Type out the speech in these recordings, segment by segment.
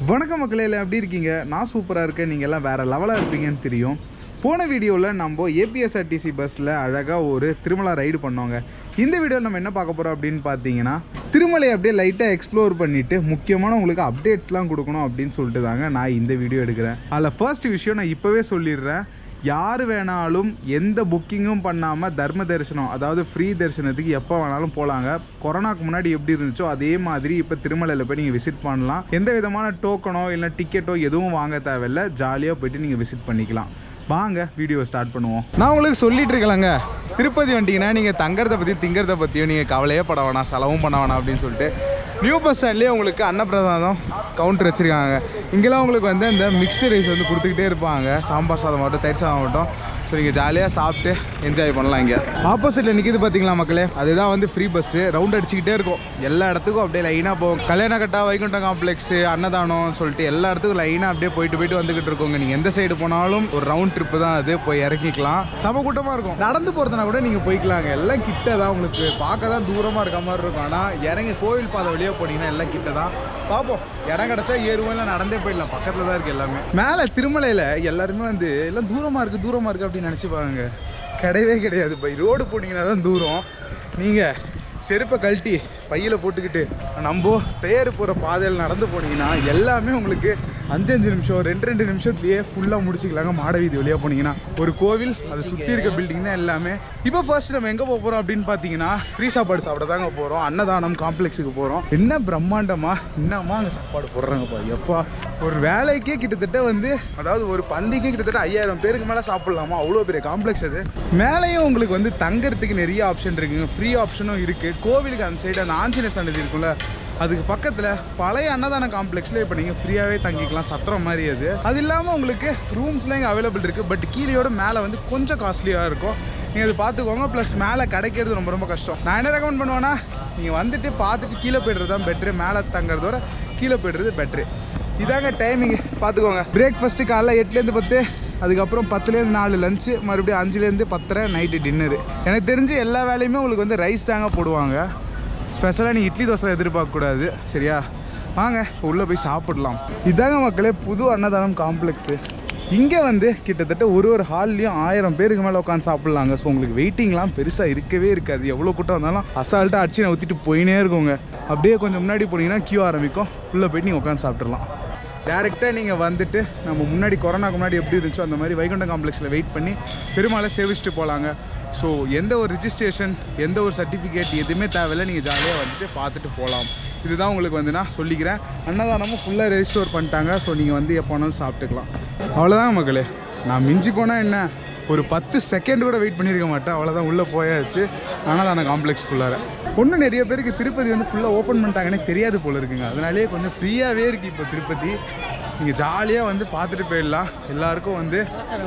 வணக்கம் மக்களே எல்லாம் எப்படி இருக்கீங்க நான் சூப்பராக இருக்கேன் நீங்கள் எல்லாம் வேறு லெவலாக இருப்பீங்கன்னு தெரியும் போன வீடியோவில் நம்ம ஏபிஎஸ்ஆர்டிசி பஸ்ஸில் அழகாக ஒரு திருமலா ரைடு பண்ணோங்க இந்த வீடியோவில் நம்ம என்ன பார்க்க போகிறோம் அப்படின்னு பார்த்தீங்கன்னா திருமலை அப்படியே லைட்டாக எக்ஸ்ப்ளோர் பண்ணிவிட்டு முக்கியமான உங்களுக்கு அப்டேட்ஸ்லாம் கொடுக்கணும் அப்படின்னு சொல்லிட்டு தாங்க நான் இந்த வீடியோ எடுக்கிறேன் அதில் ஃபர்ஸ்ட் விஷயம் நான் இப்போவே சொல்லிடுறேன் யார் வேணாலும் எந்த புக்கிங்கும் பண்ணாமல் தர்ம தரிசனம் அதாவது ஃப்ரீ தரிசனத்துக்கு எப்போ வேணாலும் போகலாங்க கொரோனாக்கு முன்னாடி எப்படி இருந்துச்சோ அதே மாதிரி இப்போ திருமலையில் போய் நீங்கள் விசிட் பண்ணலாம் எந்த விதமான டோக்கனோ இல்லை டிக்கெட்டோ எதுவும் வாங்க தேவையில்ல ஜாலியாக போயிட்டு நீங்கள் விசிட் பண்ணிக்கலாம் வாங்க வீடியோ ஸ்டார்ட் பண்ணுவோம் நான் உங்களுக்கு சொல்லிட்டு இருக்கலாங்க திருப்பதி வந்துட்டீங்கன்னா நீங்கள் தங்கறதை பற்றி திங்கிறத பற்றியும் நீங்கள் கவலையே பட வேணாம் செலவும் பண்ண வேணாம் அப்படின்னு சொல்லிட்டு நியூ பஸ் ஸ்டாண்ட்லேயே உங்களுக்கு அன்னப்பிரசாதம் கவுண்டர் வச்சுருக்காங்க இங்கெல்லாம் உங்களுக்கு வந்து இந்த மிக்ஸ்டு ரைஸ் வந்து கொடுத்துக்கிட்டே இருப்பாங்க சாம்பார் சாதம் மட்டும் தயிர் சாதம் மட்டும் ஸோ நீங்கள் ஜாலியாக சாப்பிட்டு என்ஜாய் பண்ணலாம் இங்கே ஆப்போசிட்டில் நிற்கிது பார்த்தீங்களா மக்களே அதுதான் வந்து ஃப்ரீ பஸ்ஸு ரவுண்ட் அடிச்சுக்கிட்டே இருக்கும் எல்லா இடத்துக்கும் அப்படியே லைனாக போகும் கல்யாணக்கட்டா வைகுண்டம் காம்ப்ளெக்ஸு அன்னதானம் சொல்லிட்டு எல்லா இடத்துக்கும் லைனாக அப்படியே போயிட்டு போயிட்டு வந்துகிட்டு இருக்கோங்க நீங்கள் எந்த சைடு போனாலும் ஒரு ரவுண்ட் ட்ரிப்பு தான் அது போய் இறங்கிக்கலாம் சம கூட்டமாக இருக்கும் நடந்து போகிறதுனா கூட நீங்கள் போய்க்கலாங்க எல்லாம் கிட்ட தான் உங்களுக்கு பார்க்க தான் தூரமாக இருக்க மாதிரி இருக்கும் ஆனால் இறங்கி கோவில் பாதை வழியாக போனீங்கன்னா எல்லாம் கிட்ட தான் பார்ப்போம் இடம் கிடச்சா ஏறுவோம் இல்லை நடந்தே போயிடலாம் பக்கத்தில் தான் இருக்குது எல்லாமே மேலே திருமலையில் எல்லாருமே வந்து எல்லாம் தூரமாக இருக்குது தூரமாக இருக்குது அப்படின்னு நினச்சிப்பாங்க கிடையவே கிடையாது பை ரோடு போனீங்கன்னா தான் தூரம் நீங்கள் செருப்பை கழட்டி பையில் போட்டுக்கிட்டு நம்ம பேர் போகிற பாதையில் நடந்து போனீங்கன்னா எல்லாமே உங்களுக்கு அஞ்சு அஞ்சு நிமிஷம் ரெண்டு ரெண்டு நிமிஷத்துலேயே ஃபுல்லாக முடிச்சிக்கலாங்க மாட வீதி வழியாக போனீங்கன்னா ஒரு கோவில் அதை சுற்றி இருக்க பில்டிங் தான் எல்லாமே இப்போ ஃபர்ஸ்ட் நம்ம எங்கே போக போகிறோம் அப்படின்னு பார்த்தீங்கன்னா ஃப்ரீ சாப்பாடு சாப்பிட தாங்க போகிறோம் அன்னதானம் காம்ப்ளெக்ஸுக்கு போகிறோம் என்ன பிரம்மாண்டமா என்னம்மா அங்கே சாப்பாடு போடுறாங்கப்பா எப்பா ஒரு வேலைக்கே கிட்டத்தட்ட வந்து அதாவது ஒரு பந்திக்கே கிட்டத்தட்ட ஐயாயிரம் பேருக்கு மேலே சாப்பிட்லாமா அவ்வளோ பெரிய காம்ப்ளெக்ஸ் அது மேலேயும் உங்களுக்கு வந்து தங்கறதுக்கு நிறைய ஆப்ஷன் இருக்குங்க ஃப்ரீ ஆப்ஷனும் இருக்குது கோவிலுக்கு அந்த சைடு அந்த ஆஞ்சநேயர் சன்னதி இருக்கும்ல அதுக்கு பக்கத்தில் பழைய அன்னதான காம்ப்ளெக்ஸில் இப்போ நீங்கள் ஃப்ரீயாகவே தங்கிக்கலாம் சத்திரம் மாதிரி அது அது இல்லாமல் உங்களுக்கு ரூம்ஸ்லாம் இங்கே அவைலபிள் இருக்குது பட் கீழேயோட மேலே வந்து கொஞ்சம் காஸ்ட்லியாக இருக்கும் நீங்கள் அது பார்த்துக்கோங்க ப்ளஸ் மேலே கிடைக்கிறது ரொம்ப ரொம்ப கஷ்டம் நான் என்ன ரெக்கமெண்ட் பண்ணுவேன்னா நீங்கள் வந்துட்டு பார்த்துட்டு கீழே போய்டுறது தான் பெட்ரு மேலே தங்குறதோட கீழே போய்டுறது பெட்ரு இதாங்க டைமிங் பார்த்துக்கோங்க பிரேக்ஃபாஸ்ட்டு காலைல எட்டுலேருந்து பத்து அதுக்கப்புறம் பத்துலேருந்து நாலு லஞ்சு மறுபடியும் அஞ்சுலேருந்து பத்தரை நைட்டு டின்னரு எனக்கு தெரிஞ்சு எல்லா வேலையுமே உங்களுக்கு வந்து ரைஸ் தாங்க போடுவாங்க ஸ்பெஷலாக நீ இட்லி தோசை எதிர்பார்க்கக்கூடாது சரியா வாங்க உள்ளே போய் சாப்பிடலாம் இதாங்க மக்களே புது அன்னதானம் காம்ப்ளெக்ஸு இங்கே வந்து கிட்டத்தட்ட ஒரு ஒரு ஹால்லையும் ஆயிரம் பேருக்கு மேலே உட்காந்து சாப்பிட்லாங்க ஸோ உங்களுக்கு வெயிட்டிங்லாம் பெருசாக இருக்கவே இருக்காது எவ்வளோ கூட்டம் வந்தாலும் அசால்ட்டாக அடிச்சு ஊற்றிட்டு போயினே இருக்குங்க அப்படியே கொஞ்சம் முன்னாடி போனீங்கன்னா கியூ ஆரம்பிக்கும் உள்ளே போயிட்டு நீங்கள் உட்காந்து சாப்பிட்றலாம் டேரெக்டாக நீங்கள் வந்துட்டு நம்ம முன்னாடி கொரோனாக்கு முன்னாடி எப்படி இருந்துச்சோ அந்த மாதிரி வைகுண்டம் காம்ப்ளெக்ஸில் வெயிட் பண்ணி பெருமாளை சேவிச்சுட்டு போகலாங்க ஸோ எந்த ஒரு ரிஜிஸ்ட்ரேஷன் எந்த ஒரு சர்டிஃபிகேட் எதுவுமே தேவையில்லை நீங்கள் ஜாலியாக வந்துட்டு பார்த்துட்டு போகலாம் இதுதான் உங்களுக்கு வந்து நான் சொல்லிக்கிறேன் அன்னதானமும் ஃபுல்லாக ரெஜிஸ்டர் பண்ணிட்டாங்க ஸோ நீங்கள் வந்து எப்போ வேணாலும் சாப்பிட்டுக்கலாம் அவ்வளோதான் மக்களே நான் மிஞ்சி போனால் என்ன ஒரு பத்து செகண்ட் கூட வெயிட் பண்ணியிருக்க மாட்டேன் அவ்வளோதான் உள்ளே போயாச்சு அன்னதான காம்ப்ளெக்ஸ்க்குள்ளார ஒன்றும் நிறைய பேருக்கு திருப்பதி வந்து ஃபுல்லாக ஓப்பன் பண்ணிட்டாங்கன்னே தெரியாது போல இருக்குங்க அதனாலேயே கொஞ்சம் ஃப்ரீயாகவே இருக்குது இப்போ திருப்பதி நீங்கள் ஜாலியாக வந்து பார்த்துட்டு போயிடலாம் எல்லாருக்கும் வந்து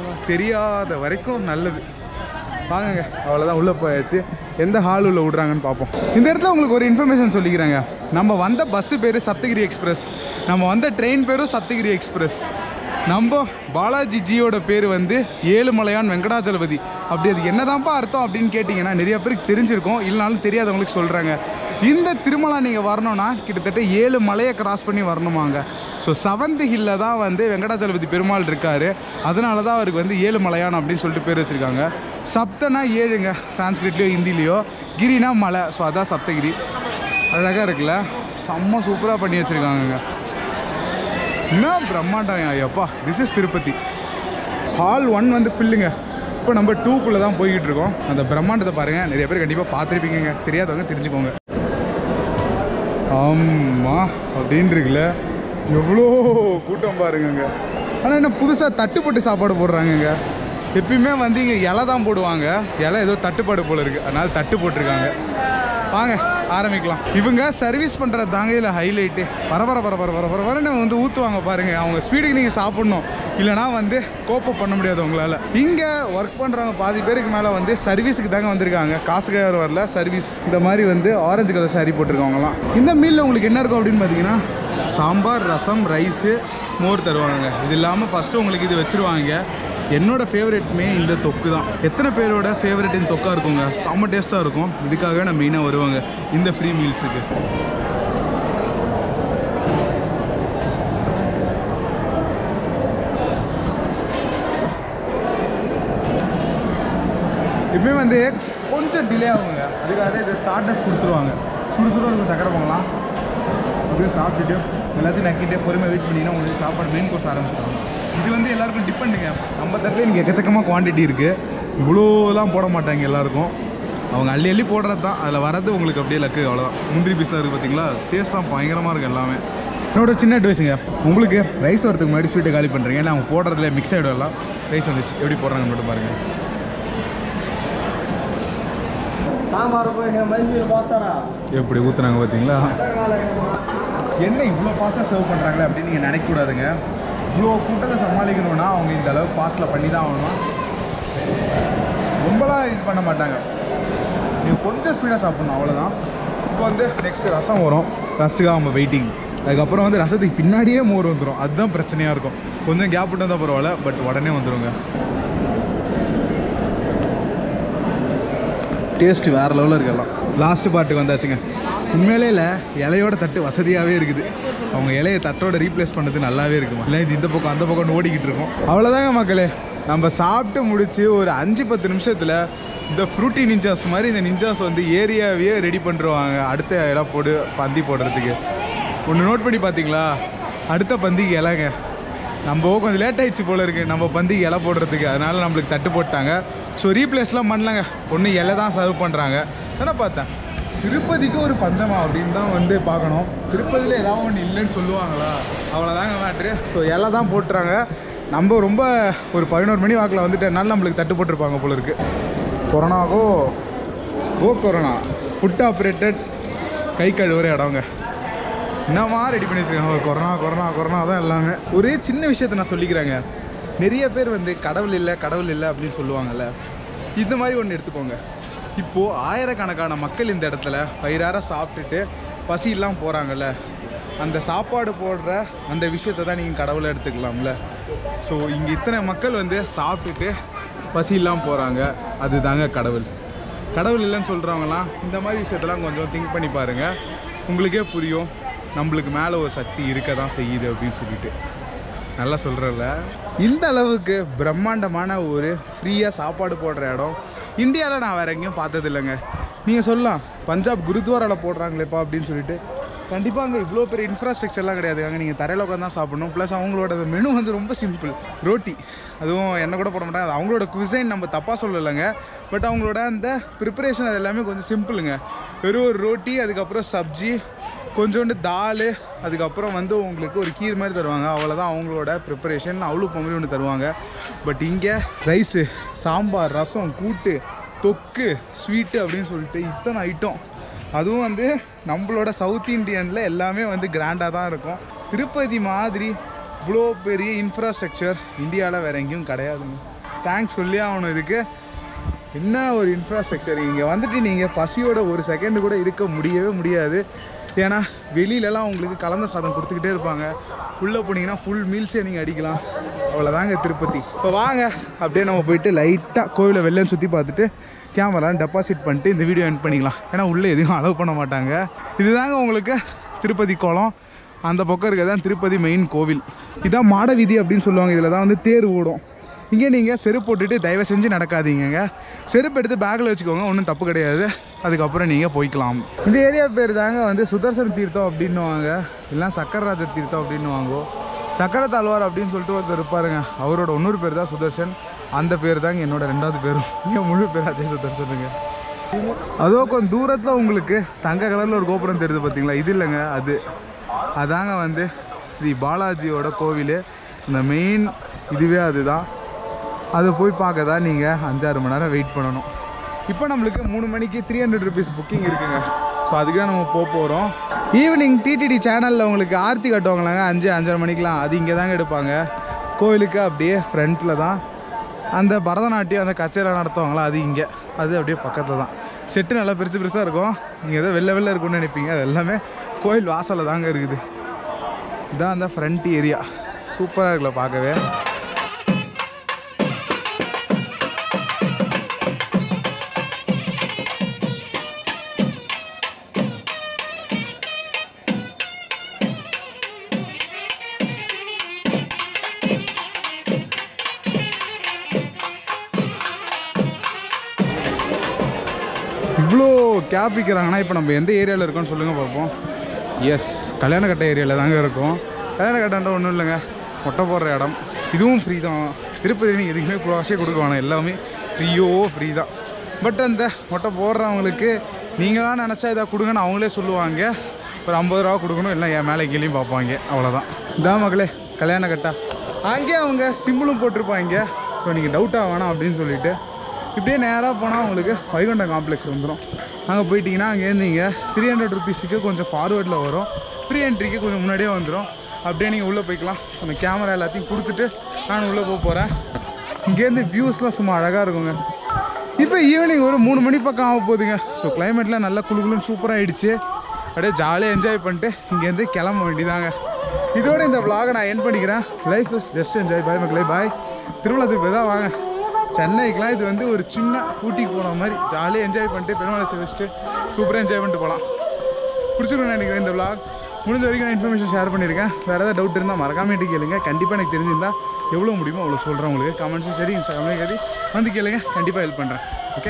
தெரியாத வரைக்கும் நல்லது வாங்கங்க அவ்வளோதான் உள்ளே போயாச்சு எந்த ஹால் உள்ள விட்றாங்கன்னு பார்ப்போம் இந்த இடத்துல உங்களுக்கு ஒரு இன்ஃபர்மேஷன் சொல்லிக்கிறேங்க நம்ம வந்த பஸ்ஸு பேர் சப்தகிரி எக்ஸ்பிரஸ் நம்ம வந்த ட்ரெயின் பேரும் சப்தகிரி எக்ஸ்பிரஸ் நம்ம பாலாஜி ஜியோட பேர் வந்து ஏழுமலையான் வெங்கடாச்சலபதி அப்படி அது என்னதான்ப்பா அர்த்தம் அப்படின்னு கேட்டிங்கன்னா நிறைய பேருக்கு தெரிஞ்சிருக்கும் இல்லைனாலும் தெரியாதவங்களுக்கு சொல்கிறாங்க இந்த திருமலா நீங்கள் வரணும்னா கிட்டத்தட்ட ஏழு மலையை கிராஸ் பண்ணி வரணுமாங்க ஸோ செவன்த் ஹில்ல தான் வந்து வெங்கடாச்சலபதி பெருமாள் இருக்கார் அதனால தான் அவருக்கு வந்து ஏழு மலையான் அப்படின்னு சொல்லிட்டு பேர் வச்சுருக்காங்க சப்தனா ஏழுங்க சான்ஸ்கிரிட்லேயோ ஹிந்திலேயோ கிரினா மலை ஸோ அதான் சப்தகிரி அழகாக இருக்குல்ல செம்ம சூப்பராக பண்ணி வச்சுருக்காங்கங்க என்ன பிரம்மாண்டம் ஐயப்பா this is Tirupati hall one வந்து ஃபில்லுங்க இப்போ நம்ம டூக்குள்ளே தான் போய்கிட்டு இருக்கோம் அந்த பிரம்மாண்டத்தை பாருங்கள் நிறைய பேர் கண்டிப்பாக பார்த்துருப்பீங்க தெரியாதவங்க தெரிஞ்சுக்கோங்க ஆமாம் அப்படின்னு இருக்குல்ல எவ்வளோ கூட்டம் பாருங்கங்க ஆனால் என்ன புதுசாக தட்டுப்பட்டு சாப்பாடு போடுறாங்கங்க எப்பயுமே வந்து இங்கே இலை தான் போடுவாங்க இலை ஏதோ தட்டுப்பாடு போல இருக்குது அதனால் தட்டு போட்டிருக்காங்க வாங்க ஆரம்பிக்கலாம் இவங்க சர்வீஸ் பண்ணுறது தாங்க இதில் ஹைலைட்டு பரபர பரபர பரபர வரன்னு வந்து ஊற்றுவாங்க பாருங்க அவங்க ஸ்பீடுக்கு நீங்கள் சாப்பிட்ணும் இல்லைனா வந்து கோப்பம் பண்ண முடியாது உங்களால் இங்கே ஒர்க் பண்ணுறவங்க பாதி பேருக்கு மேலே வந்து சர்வீஸுக்கு தாங்க வந்திருக்காங்க காசுக்காக யாரும் வரல சர்வீஸ் இந்த மாதிரி வந்து ஆரஞ்சு கலர் சாரி போட்டிருக்கவங்களாம் இந்த மீலில் உங்களுக்கு என்ன இருக்கும் அப்படின்னு பார்த்தீங்கன்னா சாம்பார் ரசம் ரைஸு மோர் தருவாங்க இது இல்லாமல் ஃபஸ்ட்டு உங்களுக்கு இது வச்சுருவாங்க என்னோட ஃபேவரெட்மே இந்த தொக்கு தான் எத்தனை பேரோட ஃபேவரெட் இந்த தொக்கா இருக்குங்க செம்ம டேஸ்ட்டாக இருக்கும் இதுக்காகவே நான் மெயினாக வருவாங்க இந்த ஃப்ரீ மீல்ஸுக்கு எப்பயுமே வந்து கொஞ்சம் டிலே ஆகுங்க அதுக்காக இது ஸ்டார்டர்ஸ் கொடுத்துருவாங்க சுடு சுடு இருக்கும் சக்கரை பொங்கலாம் அப்படியே சாப்பிட்டுட்டு எல்லாத்தையும் நக்கிட்டு பொறுமையாக வெயிட் பண்ணிங்கன்னா உங்களுக்கு சாப்பாடு மெயின் கோர்ஸ் ஆரம்பிச்சிடுவாங்க இது வந்து எல்லாருக்கும் டிபெண்டுங்க நம்ம தட்டில் எனக்கு எக்கச்சக்கமாக குவான்டிட்டி இருக்குது இவ்வளோலாம் போட மாட்டாங்க எல்லாருக்கும் அவங்க அள்ளி அள்ளி போடுறது தான் அதில் வரது உங்களுக்கு அப்படியே லக்கு அவ்வளோதான் முந்திரி பீஸாக இருக்குது பார்த்தீங்களா டேஸ்ட்லாம் பயங்கரமாக இருக்குது எல்லாமே என்னோட சின்ன அட்வைஸுங்க உங்களுக்கு ரைஸ் வரதுக்கு முன்னாடி ஸ்வீட்டை காலி பண்ணுறீங்க ஏன்னா அவங்க போடுறதுல மிக்ஸ் ஆகிடலாம் ரைஸ் வந்துச்சு எப்படி போடுறாங்க மட்டும் பாருங்கள் சாம்பார் போய் மஞ்சள் பாசாரா எப்படி ஊற்றுனாங்க பார்த்தீங்களா என்ன இவ்வளோ ஃபாஸ்ட்டாக சர்வ் பண்ணுறாங்களே அப்படின்னு நீங்கள் நினைக்கக்கூடாதுங்க இவ்வளோ கூட்டத்தை சமாளிக்கணும்னா அவங்க இந்த அளவு ஃபாஸ்ட்டில் பண்ணி தான் ஆகணும் ரொம்பலாம் இது பண்ண மாட்டாங்க நீங்கள் கொஞ்சம் ஸ்பீடாக சாப்பிட்ணும் அவ்வளோதான் இப்போ வந்து நெக்ஸ்ட் ரசம் வரும் ரசத்துக்காக நம்ம வெயிட்டிங் அதுக்கப்புறம் வந்து ரசத்துக்கு பின்னாடியே மோர் வந்துடும் அதுதான் பிரச்சனையாக இருக்கும் கொஞ்சம் கேப் விட்டு வந்தால் பரவாயில்ல பட் உடனே வந்துடுங்க டேஸ்ட் வேறு லெவலில் இருக்கு எல்லாம் லாஸ்ட் பார்ட்டுக்கு வந்தாச்சுங்க உண்மையிலே இல்லை இலையோட தட்டு வசதியாகவே இருக்குது அவங்க இலையை தட்டோட ரீப்ளேஸ் பண்ணது நல்லாவே இருக்குமா இல்லை இது இந்த பக்கம் அந்த பக்கம் ஓடிக்கிட்டு இருக்கோம் அவ்வளோதாங்க மக்களே நம்ம சாப்பிட்டு முடிச்சு ஒரு அஞ்சு பத்து நிமிஷத்தில் இந்த ஃப்ரூட்டி நிஞ்சாஸ் மாதிரி இந்த நிஞ்சாஸ் வந்து ஏரியாவையே ரெடி பண்ணுருவாங்க அடுத்த இடம் போடு பந்தி போடுறதுக்கு ஒன்று நோட் பண்ணி பார்த்தீங்களா அடுத்த பந்திக்கு இலைங்க நம்ம கொஞ்சம் லேட் ஆயிடுச்சு போல இருக்கு நம்ம பந்திக்கு இலை போடுறதுக்கு அதனால நம்மளுக்கு தட்டு போட்டாங்க ஸோ ரீப்ளேஸ்லாம் பண்ணலங்க ஒன்று இலை தான் சர்வ் பண்ணுறாங்க தானே பார்த்தேன் திருப்பதிக்கு ஒரு பஞ்சமா அப்படின்னு தான் வந்து பார்க்கணும் திருப்பதியில் ஏதாவது ஒன்று இல்லைன்னு சொல்லுவாங்களா அவ்வளோதாங்க மேட்ரு ஸோ இலை தான் போட்டுறாங்க நம்ம ரொம்ப ஒரு பதினோரு மணி வாக்கில் வந்துட்டனால நம்மளுக்கு தட்டு போட்டிருப்பாங்க போல இருக்கு கொரோனாவோ ஓ கொரோனா ஃபுட் ஆப்ரேட்டட் கை கழுவுற இடங்க என்னமா ரெடி பண்ணி வச்சிருக்காங்க கொரோனா கொரோனா கொரோனா தான் எல்லாமே ஒரே சின்ன விஷயத்த நான் சொல்லிக்கிறேங்க நிறைய பேர் வந்து கடவுள் இல்லை கடவுள் இல்லை அப்படின்னு சொல்லுவாங்கல்ல இந்த மாதிரி ஒன்று எடுத்துக்கோங்க இப்போது ஆயிரக்கணக்கான மக்கள் இந்த இடத்துல வயிறார சாப்பிட்டுட்டு பசி இல்லாமல் போகிறாங்கல்ல அந்த சாப்பாடு போடுற அந்த விஷயத்தை தான் நீங்கள் கடவுளை எடுத்துக்கலாம்ல ஸோ இங்கே இத்தனை மக்கள் வந்து சாப்பிட்டுட்டு பசி இல்லாமல் போகிறாங்க அதுதாங்க கடவுள் கடவுள் இல்லைன்னு சொல்கிறவங்களாம் இந்த மாதிரி விஷயத்தெல்லாம் கொஞ்சம் திங்க் பண்ணி பாருங்கள் உங்களுக்கே புரியும் நம்மளுக்கு மேலே ஒரு சக்தி இருக்க தான் செய்யுது அப்படின்னு சொல்லிட்டு நல்லா சொல்கிறல்ல இந்த அளவுக்கு பிரம்மாண்டமான ஒரு ஃப்ரீயாக சாப்பாடு போடுற இடம் இந்தியாவில் நான் வேறு எங்கேயும் பார்த்தது இல்லைங்க நீங்கள் சொல்லலாம் பஞ்சாப் குருத்வாராவில் போடுறாங்களேப்பா அப்படின்னு சொல்லிட்டு கண்டிப்பாக அங்கே இவ்வளோ பெரிய இன்ஃப்ராஸ்ட்ரக்சர்லாம் கிடையாது அங்கே நீங்கள் தரையில் உட்காந்து தான் சாப்பிடணும் ப்ளஸ் அவங்களோட மெனு வந்து ரொம்ப சிம்பிள் ரோட்டி அதுவும் என்ன கூட போட மாட்டாங்க அது அவங்களோட குசைன் நம்ம தப்பாக சொல்லலைங்க பட் அவங்களோட அந்த ப்ரிப்பரேஷன் அது எல்லாமே கொஞ்சம் சிம்பிளுங்க வெறும் ஒரு ரோட்டி அதுக்கப்புறம் சப்ஜி கொஞ்சோண்டு தால் அதுக்கப்புறம் வந்து உங்களுக்கு ஒரு கீர் மாதிரி தருவாங்க அவ்வளோதான் அவங்களோட ப்ரிப்பரேஷன் அவ்வளோ பொங்கல் ஒன்று தருவாங்க பட் இங்கே ரைஸு சாம்பார் ரசம் கூட்டு தொக்கு ஸ்வீட்டு அப்படின்னு சொல்லிட்டு இத்தனை ஐட்டம் அதுவும் வந்து நம்மளோட சவுத் இந்தியனில் எல்லாமே வந்து கிராண்டாக தான் இருக்கும் திருப்பதி மாதிரி இவ்வளோ பெரிய இன்ஃப்ராஸ்ட்ரக்சர் இந்தியாவில் வேறு எங்கேயும் கிடையாதுங்க தேங்க்ஸ் சொல்லி ஆகணும் இதுக்கு என்ன ஒரு இன்ஃப்ராஸ்ட்ரக்சர் இங்கே வந்துட்டு நீங்கள் பசியோட ஒரு செகண்ட் கூட இருக்க முடியவே முடியாது ஏன்னா வெளியிலலாம் உங்களுக்கு கலந்த சாதம் கொடுத்துக்கிட்டே இருப்பாங்க உள்ளே போனீங்கன்னா ஃபுல் மீல்ஸே நீங்கள் அடிக்கலாம் அவ்வளோதாங்க திருப்பதி இப்போ வாங்க அப்படியே நம்ம போயிட்டு லைட்டாக கோவிலை வெளிலன்னு சுற்றி பார்த்துட்டு கேமரா டெபாசிட் பண்ணிட்டு இந்த வீடியோ என் பண்ணிக்கலாம் ஏன்னா உள்ளே எதுவும் அலோவ் பண்ண மாட்டாங்க இதுதாங்க உங்களுக்கு திருப்பதி குளம் அந்த பக்கம் இருக்கிறது தான் திருப்பதி மெயின் கோவில் இதான் மாட வீதி அப்படின்னு சொல்லுவாங்க இதில் தான் வந்து தேர் ஓடும் இங்கே நீங்கள் செருப்பு போட்டுட்டு தயவு செஞ்சு நடக்காதீங்கங்க செருப்பு எடுத்து பேக்கில் வச்சுக்கோங்க ஒன்றும் தப்பு கிடையாது அதுக்கப்புறம் நீங்கள் போய்க்கலாம் இந்த ஏரியா பேர் தாங்க வந்து சுதர்சன் தீர்த்தம் அப்படின்னுவாங்க இல்லை சக்கரராஜ தீர்த்தம் அப்படின்னுவாங்க சக்கர தாழ்வார் அப்படின்னு சொல்லிட்டு ஒருத்தர் இருப்பாருங்க அவரோட இன்னொரு பேர் தான் சுதர்சன் அந்த பேர் தாங்க என்னோட ரெண்டாவது பேரும் என் முழு பேர் அஜய் சுதர்சனுங்க அதோ கொஞ்சம் தூரத்தில் உங்களுக்கு தங்க கலரில் ஒரு கோபுரம் தெரியுது பார்த்தீங்களா இது இல்லைங்க அது அதாங்க வந்து ஸ்ரீ பாலாஜியோட கோவில் இந்த மெயின் இதுவே அதுதான் அதை போய் பார்க்க தான் நீங்கள் அஞ்சாறு மணி நேரம் வெயிட் பண்ணணும் இப்போ நம்மளுக்கு மூணு மணிக்கு த்ரீ ஹண்ட்ரட் ருபீஸ் புக்கிங் இருக்குங்க ஸோ அதுக்கு தான் நம்ம போக போகிறோம் ஈவினிங் டிடிடி சேனலில் உங்களுக்கு ஆர்த்தி கட்டுவாங்களாங்க அஞ்சு அஞ்சரை மணிக்கெலாம் அது இங்கே தாங்க எடுப்பாங்க கோவிலுக்கு அப்படியே ஃப்ரண்ட்டில் தான் அந்த பரதநாட்டியம் அந்த கச்சேரி நடத்துவாங்களா அது இங்கே அது அப்படியே பக்கத்தில் தான் செட்டு நல்லா பெருசு பெருசாக இருக்கும் நீங்கள் ஏதோ வெள்ளை வெள்ளை இருக்கும்னு நினைப்பீங்க அது எல்லாமே கோயில் வாசலில் தாங்க இருக்குது இதான் அந்த ஃப்ரண்ட் ஏரியா சூப்பராக இருக்குல்ல பார்க்கவே இவ்வளோ கேப் விற்கிறாங்கன்னா இப்போ நம்ம எந்த ஏரியாவில் இருக்கோம்னு சொல்லுங்கள் பார்ப்போம் எஸ் கல்யாணக்கட்டை ஏரியாவில் தாங்க இருக்கோம் கல்யாணக்கட்டை ஒன்றும் இல்லைங்க மொட்டை போடுற இடம் இதுவும் ஃப்ரீ தான் திருப்பதி நீங்கள் எதுக்குமே காசே கொடுக்க வேணாம் எல்லாமே ஃப்ரீயோ ஃப்ரீ தான் பட் அந்த மொட்டை போடுறவங்களுக்கு நீங்களாம் நினச்சா இதை கொடுங்கன்னு அவங்களே சொல்லுவாங்க ஒரு ஐம்பது ரூபா கொடுக்கணும் இல்லை என் மேலே கீழேயும் பார்ப்பாங்க அவ்வளோதான் இதான் மகளே கல்யாணக்கட்டா அங்கேயே அவங்க சிம்பிளும் போட்டிருப்பாங்க ஸோ நீங்கள் டவுட்டாக வேணாம் அப்படின்னு சொல்லிட்டு இப்படியே நேராக போனால் உங்களுக்கு வைகுண்டம் காம்ப்ளெக்ஸ் வந்துடும் அங்கே போயிட்டீங்கன்னா அங்கேருந்து நீங்கள் த்ரீ ஹண்ட்ரட் ருபீஸுக்கு கொஞ்சம் ஃபார்வேர்டில் வரும் ஃப்ரீ என்ட்ரிக்கு கொஞ்சம் முன்னாடியே வந்துடும் அப்படியே நீங்கள் உள்ளே போய்க்கலாம் அந்த கேமரா எல்லாத்தையும் கொடுத்துட்டு நான் உள்ளே போக போகிறேன் இங்கேருந்து வியூஸ்லாம் சும்மா அழகாக இருக்குங்க இப்போ ஈவினிங் ஒரு மூணு மணி பக்கம் ஆக போகுதுங்க ஸோ கிளைமேட்லாம் நல்லா குளு குளுன்னு சூப்பராக ஆயிடுச்சு அப்படியே ஜாலியாக என்ஜாய் பண்ணிட்டு இங்கேருந்து கிளம்ப வேண்டியதாங்க இதோட இந்த vlog நான் என் பண்ணிக்கிறேன் life is just enjoy bye மக்களே பாய் திருமலா திருப்பி தான் வாங்க சென்னைக்கெலாம் இது வந்து ஒரு சின்ன ஊட்டிக்கு போன மாதிரி ஜாலியாக என்ஜாய் பண்ணிட்டு பெருமாளை வச்சுட்டு சூப்பராக என்ஜாய் பண்ணிட்டு போகலாம் பிடிச்சிருக்கேன் நினைக்கிறேன் இந்த vlog முடிஞ்ச வரைக்கும் நான் இன்ஃபர்மேஷன் ஷேர் பண்ணியிருக்கேன் வேறு ஏதாவது டவுட் இருந்தால் மறக்காம என்கிட்ட கேளுங்க கண்டிப்பாக எனக்கு தெரிஞ்சிருந்தா எவ்வளோ முடியுமோ அவ்வளோ சொல்கிறேன் உங்களுக்கு கமெண்ட்ஸும் சரி இன்ஸ்டாகிராம்லேயும் சரி வந்து கேளுங்க கண்டிப்பாக ஹெல்ப் பண்ணுறேன் ஓகே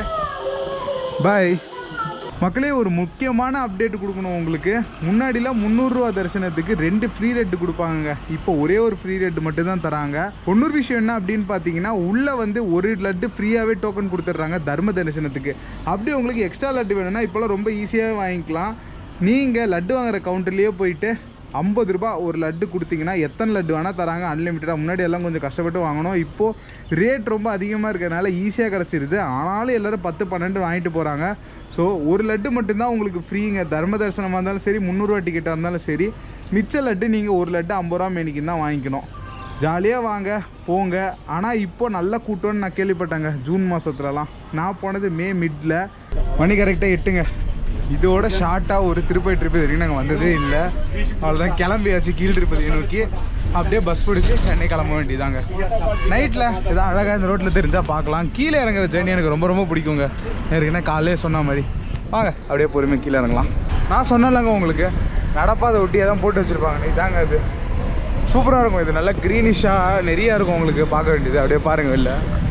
பாய் மக்களே ஒரு முக்கியமான அப்டேட் கொடுக்கணும் உங்களுக்கு முன்னாடிலாம் முந்நூறுரூவா தரிசனத்துக்கு ரெண்டு ஃப்ரீ ரெட்டு கொடுப்பாங்க இப்போ ஒரே ஒரு ஃப்ரீ ரெட்டு மட்டும் தான் தராங்க இன்னொரு விஷயம் என்ன அப்படின்னு பார்த்தீங்கன்னா உள்ளே வந்து ஒரு லட்டு ஃப்ரீயாகவே டோக்கன் கொடுத்துட்றாங்க தர்ம தரிசனத்துக்கு அப்படி உங்களுக்கு எக்ஸ்ட்ரா லட்டு வேணும்னா இப்போலாம் ரொம்ப ஈஸியாக வாங்கிக்கலாம் நீங்கள் லட்டு வாங்குற கவுண்டர்லேயே போயிட்டு ஐம்பது ரூபாய் ஒரு லட்டு கொடுத்தீங்கன்னா எத்தனை லட்டு வேணால் தராங்க அன்லிமிட்டடாக முன்னாடி எல்லாம் கொஞ்சம் கஷ்டப்பட்டு வாங்கணும் இப்போது ரேட் ரொம்ப அதிகமாக இருக்கிறதுனால ஈஸியாக கிடச்சிருது ஆனாலும் எல்லோரும் பத்து பன்னெண்டு வாங்கிட்டு போகிறாங்க ஸோ ஒரு லட்டு மட்டும்தான் உங்களுக்கு ஃப்ரீங்க தர்ம தரிசனமாக இருந்தாலும் சரி முந்நூறுரூவா டிக்கெட்டாக இருந்தாலும் சரி மிச்ச லட்டு நீங்கள் ஒரு லட்டு ஐம்பது ரூபா மேனிக்கு தான் வாங்கிக்கணும் ஜாலியாக வாங்க போங்க ஆனால் இப்போ நல்ல கூட்டம்னு நான் கேள்விப்பட்டேங்க ஜூன் மாதத்துலலாம் நான் போனது மே மிட்டில் மணி கரெக்டாக எட்டுங்க இதோட ஷார்ட்டாக ஒரு திருப்பதி ட்ரிப்பு வரைக்கும் நாங்கள் வந்ததே இல்லை அவ்வளோதான் கிளம்பியாச்சு கீழ் திருப்பதியை நோக்கி அப்படியே பஸ் பிடிச்சி சென்னை கிளம்ப வேண்டியதாங்க நைட்டில் ஏதோ அழகாக இந்த ரோட்டில் தெரிஞ்சால் பார்க்கலாம் கீழே இறங்குற ஜேர்னி எனக்கு ரொம்ப ரொம்ப பிடிக்குங்க ஏற்கனவே காலையிலே சொன்ன மாதிரி வாங்க அப்படியே பொறுமையாக கீழே இறங்கலாம் நான் சொன்னேன்லங்க உங்களுக்கு நடப்பாதை ஒட்டி தான் போட்டு வச்சுருப்பாங்க இதாங்க அது சூப்பராக இருக்கும் இது நல்லா க்ரீனிஷாக நிறையா இருக்கும் உங்களுக்கு பார்க்க வேண்டியது அப்படியே பாருங்கள் வெளில